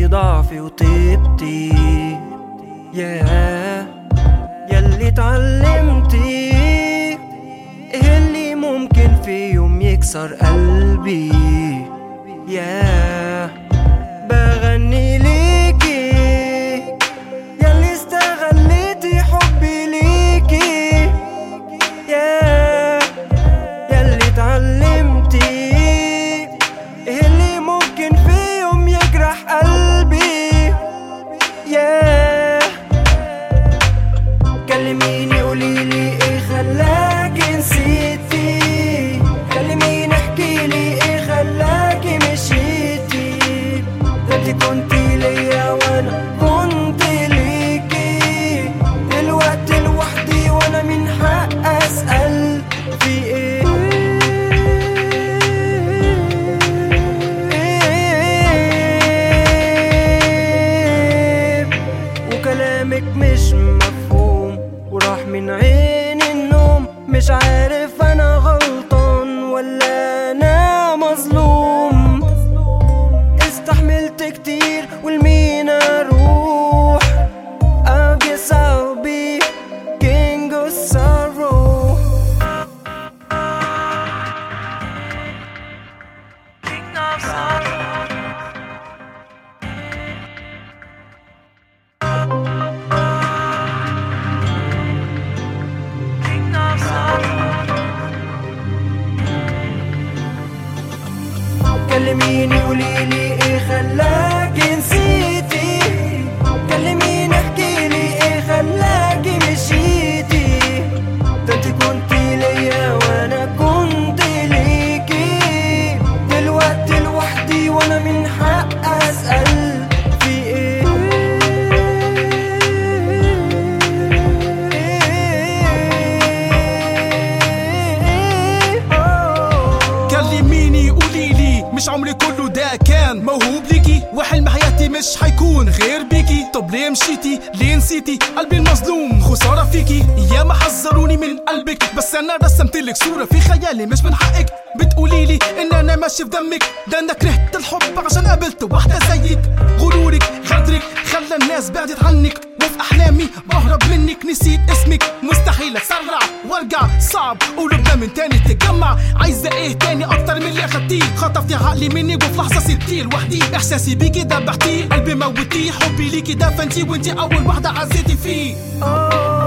ضعفي وطيبتي ياه يلي اتعلمتي ايه اللي ممكن في يوم يكسر قلبي ياه بغني ليكي يلي استغليتي حبي ليكي ياه يلي اتعلمتي ايه اللي ممكن في يوم يجرح قلبي ياه كلميني قوليلي ايه خلاكي نسيتي كلميني احكيلي ايه خلاكي مشيتي ده انت كنتي ليا وانا كنت ليكي دلوقتي لوحدي وانا من حق اسال في ايه وكلامك مش مفهوم وراح من عين النوم مش عارف انا غلطان ولا انا مظلوم استحملت كتير والمين اروح I guess I'll be king of sorrow King of sorrow. King of sorrow. كلميني قوليلي ايه خلاكي نسيتي كلميني احكيلي ايه خلاكي مشيتي ده انت كنتي ليا وانا كنت ليكي دلوقتي لوحدي وانا من حق اسال في ايه كلميني قوليلي مش عمري كله ده كان موهوب ليكي وحلم حياتي مش هيكون غير بيكي طب ليه مشيتي ليه نسيتي قلبي المظلوم خسارة فيكي يا ما حذروني من قلبك بس انا رسمت لك صورة في خيالي مش من حقك بتقوليلي ان انا ماشي في دمك ده انا كرهت الحب عشان قابلت واحدة زيك غرورك غدرك خلى الناس بعدت عنك وفي احلامي بهرب منك نسيت اسمك مستحيل اتسرع وارجع صعب قلوبنا من تاني تتجمع عايزه ايه تاني اكتر من اللي اخدتيه خطفتي عقلي مني وفي لحظه سبتيه لوحدي احساسي بيكي دبحتيه قلبي موتيه حبي ليكي دفنتي وانتي اول واحده عزيتي فيه آه